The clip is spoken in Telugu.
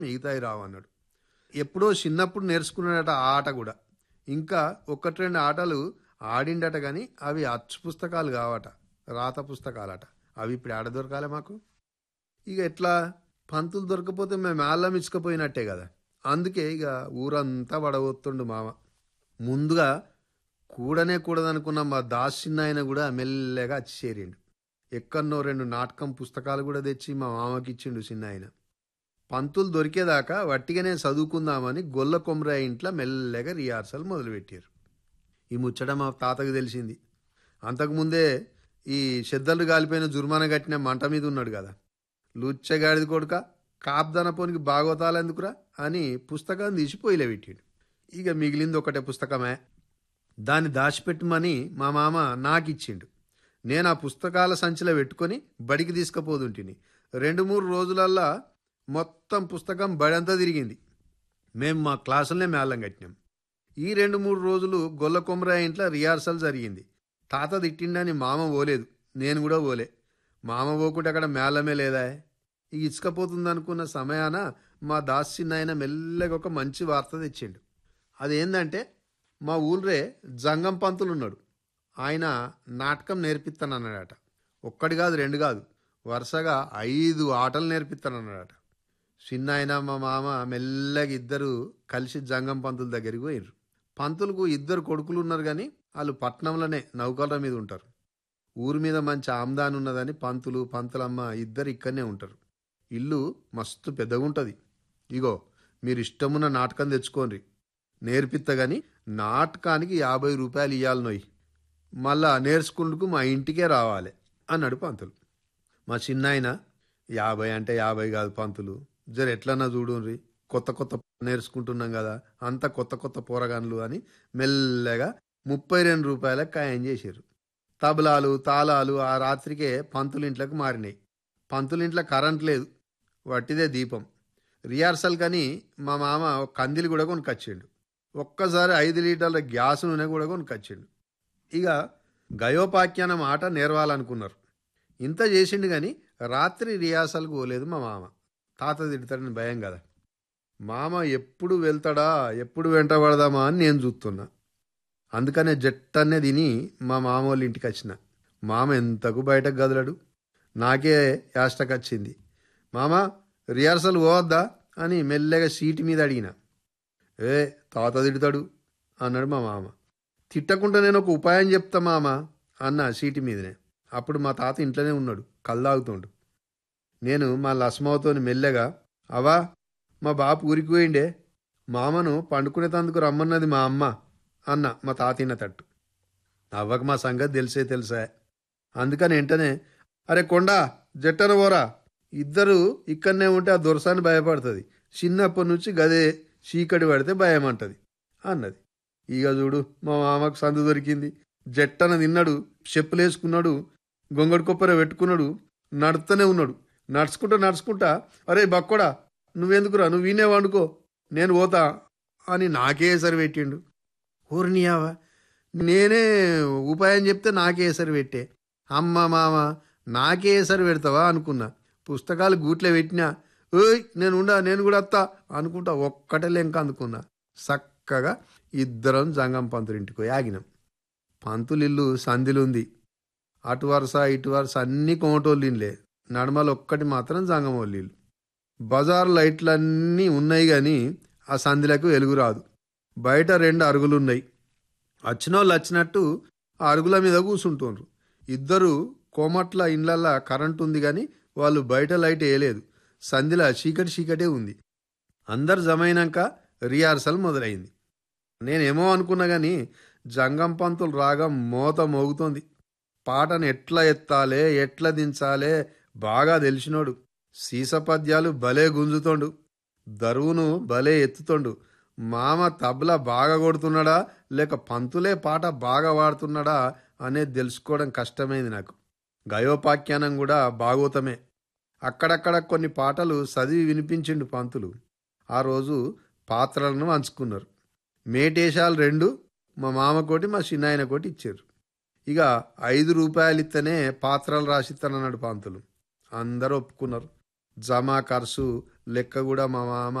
మిగతాయి రావు అన్నాడు ఎప్పుడో చిన్నప్పుడు నేర్చుకున్నాడట ఆ ఆట కూడా ఇంకా ఒకటి రెండు ఆటలు ఆడిండట కానీ అవి అచ్చు పుస్తకాలు కావట రాత పుస్తకాలట అవి ఇప్పుడు ఆడ దొరకాలే మాకు ఇక ఎట్లా పంతులు దొరకపోతే మేము ఆళ్ళం ఇచ్చుకపోయినట్టే కదా అందుకే ఇక ఊరంతా వడగొత్తుండు మామ ముందుగా కూడనే కూడదనుకున్న మా దాస్ చిన్నాయన కూడా మెల్లగా వచ్చి చేరిండు ఎక్కన్నో రెండు నాటకం పుస్తకాలు కూడా తెచ్చి మా మామకి ఇచ్చిండు చిన్నాయన పంతులు దొరికేదాకా వట్టిగానే చదువుకుందామని గొల్ల కొమరాయ ఇంట్లో మెల్లగా రిహార్సల్ మొదలుపెట్టారు ఈ ముచ్చట మా తాతకు తెలిసింది అంతకుముందే ఈ చెద్దలు కాలిపోయిన జుర్మాన కట్టిన మంట మీద ఉన్నాడు కదా లుచ్చగాడిది కొడుక కాపుదనపోనికి బాగోతాలెందుకురా అని పుస్తకం తీసి పొయ్యిలో పెట్టాడు ఇక మిగిలింది ఒకటే పుస్తకమే దాన్ని దాచిపెట్టమని మా మామ నాకిచ్చిండు నేను ఆ పుస్తకాల సంచిలో పెట్టుకొని బడికి తీసుకుపోతుంటిని రెండు మూడు రోజులల్లా మొత్తం పుస్తకం బడంతా తిరిగింది మేము మా క్లాసులనే మేళం కట్టినాం ఈ రెండు మూడు రోజులు గొల్ల కొమరాయ ఇంట్లో రిహార్సల్ జరిగింది తాత తిట్టిండని మామ పోలేదు నేను కూడా పోలే మామ పోకుంటే అక్కడ మేళమే లేదా ఇక ఇసుకపోతుంది అనుకున్న సమయాన మా దాసి నాయన మెల్లగా ఒక మంచి వార్త తెచ్చిండు అదేంటంటే మా ఊళ్ళే జంగం పంతులు ఉన్నాడు ఆయన నాటకం నేర్పిస్తానన్నాడట ఒక్కటి కాదు రెండు కాదు వరుసగా ఐదు ఆటలు నేర్పిస్తానన్నాడట చిన్న ఆయన మా మామ మెల్లగా ఇద్దరు కలిసి జంగం పంతుల దగ్గరికి పోయిర్రు పంతులకు ఇద్దరు కొడుకులు ఉన్నారు కానీ వాళ్ళు పట్నంలోనే నౌకల మీద ఉంటారు ఊరి మీద మంచి ఆమ్దాన్ ఉన్నదని పంతులు పంతులమ్మ ఇద్దరు ఇక్కడనే ఉంటారు ఇల్లు మస్తు పెద్దగా ఉంటుంది ఇగో మీరు ఇష్టమున్న నాటకం తెచ్చుకోండి నేర్పిత్త గాని నాటకానికి యాభై రూపాయలు ఇవ్వాలి నొయ్యి మళ్ళా నేర్చుకుంటూ మా ఇంటికే రావాలి అన్నాడు పంతులు మా చిన్నాయన యాభై అంటే యాభై కాదు పంతులు జర ఎట్లన్నా చూడుండ్రి కొత్త కొత్త నేర్చుకుంటున్నాం కదా అంత కొత్త కొత్త పోరగాన్లు అని మెల్లగా ముప్పై రెండు రూపాయలకు ఖాయం చేశారు తబలాలు తాళాలు ఆ రాత్రికే పంతులు ఇంట్లోకి మారినాయి పంతులు ఇంట్లో కరెంట్ లేదు వట్టిదే దీపం రిహార్సల్ కానీ మా మామ ఒక కందిలి కూడా కొనుకొచ్చిండు ఒక్కసారి ఐదు లీటర్ల గ్యాస్ నూనె కూడా కొనుకొచ్చిండు ఇక గయోపాఖ్యానం ఆట నేర్వాలనుకున్నారు ఇంత చేసిండు కానీ రాత్రి రిహార్సల్కి పోలేదు మా మామ తాత తిడతాడని భయం కదా మామ ఎప్పుడు వెళ్తాడా ఎప్పుడు వెంట పడదామా అని నేను చూస్తున్నా అందుకనే జట్టన్నే తిని మా మామ వాళ్ళ ఇంటికి వచ్చిన మామ ఎంతకు బయటకు కదలడు నాకే యాష్టకొచ్చింది మామ రిహార్సల్ పోవద్దా అని మెల్లగా సీటు మీద అడిగిన ఏ తాత తిడతాడు అన్నాడు మా మామ తిట్టకుండా నేను ఒక ఉపాయం చెప్తా మామ అన్న సీటు మీదనే అప్పుడు మా తాత ఇంట్లోనే ఉన్నాడు కల్లాగుతుండు నేను మా లస్మావతోని మెల్లగా అవా మా బాపు ఊరికి పోయిండే మామను పండుకునేటందుకు రమ్మన్నది మా అమ్మ అన్న మా తాతిన్న తట్టు అవ్వకు మా సంగతి తెలిసే తెలుసా అందుకని వెంటనే అరే కొండా జట్టన పోరా ఇద్దరు ఇక్కడనే ఉంటే ఆ దొరసాన్ని భయపడుతుంది చిన్నప్పటి నుంచి గదే చీకటి పడితే భయం అంటది అన్నది ఇక చూడు మా మామకు సందు దొరికింది జట్టన తిన్నాడు చెప్పులేసుకున్నాడు గొంగడి కొప్పర పెట్టుకున్నాడు నడుస్తూనే ఉన్నాడు నడుచుకుంటా నడుచుకుంటా అరే బక్కోడా నువ్వెందుకురా నువ్వు వీనే వండుకో నేను పోతా అని నాకే ఎసరు పెట్టిండు ఊరినియావా నేనే ఉపాయం చెప్తే నాకే ఎసరు పెట్టే అమ్మ మామ నాకే ఎసరు పెడతావా అనుకున్నా పుస్తకాలు గూట్లో పెట్టినా ఓయ్ నేను ఉండా నేను కూడా వస్తా అనుకుంటా ఒక్కటే లెంక అందుకున్నా చక్కగా ఇద్దరం జంగం పంతులు ఇంటికి పోయి ఆగినాం పంతులు ఇల్లు సంధిలుంది అటు వరుస ఇటు వరుస అన్ని కోమటోళ్ళు ఇల్లే నడమలు ఒక్కటి మాత్రం జంగమోళ్ళు ఇల్లు బజార్ లైట్లన్నీ ఉన్నాయి కానీ ఆ సంధిలకు వెలుగు రాదు బయట రెండు అరుగులు ఉన్నాయి వచ్చిన వాళ్ళు వచ్చినట్టు ఆ అరుగుల మీద కూర్చుంటుండ్రు ఇద్దరు కోమట్ల ఇండ్లల్లా కరెంట్ ఉంది కానీ వాళ్ళు బయట లైట్ వేయలేదు సంధిలా చీకటి చీకటే ఉంది అందరు జమైనాక రిహార్సల్ మొదలైంది నేనేమో అనుకున్నా కానీ జంగం పంతులు రాగం మోత మోగుతోంది పాటను ఎట్లా ఎత్తాలే ఎట్లా దించాలే బాగా తెలిసినోడు సీసపద్యాలు భలే గుంజుతోండు దరువును భలే ఎత్తుతోండు మామ తబలా బాగా కొడుతున్నాడా లేక పంతులే పాట బాగా వాడుతున్నాడా అనేది తెలుసుకోవడం కష్టమైంది నాకు గయోపాఖ్యానం కూడా భాగవతమే అక్కడక్కడ కొన్ని పాటలు చదివి వినిపించిండు పంతులు ఆ రోజు పాత్రలను పంచుకున్నారు మేటేశాలు రెండు మా మామకోటి మా చిన్నాయన కోటి ఇచ్చారు ఇక ఐదు రూపాయలు ఇస్తేనే పాత్రలు రాసిస్తానన్నాడు పంతులు అందరూ ఒప్పుకున్నారు జమా ఖర్చు లెక్క కూడా మా మామ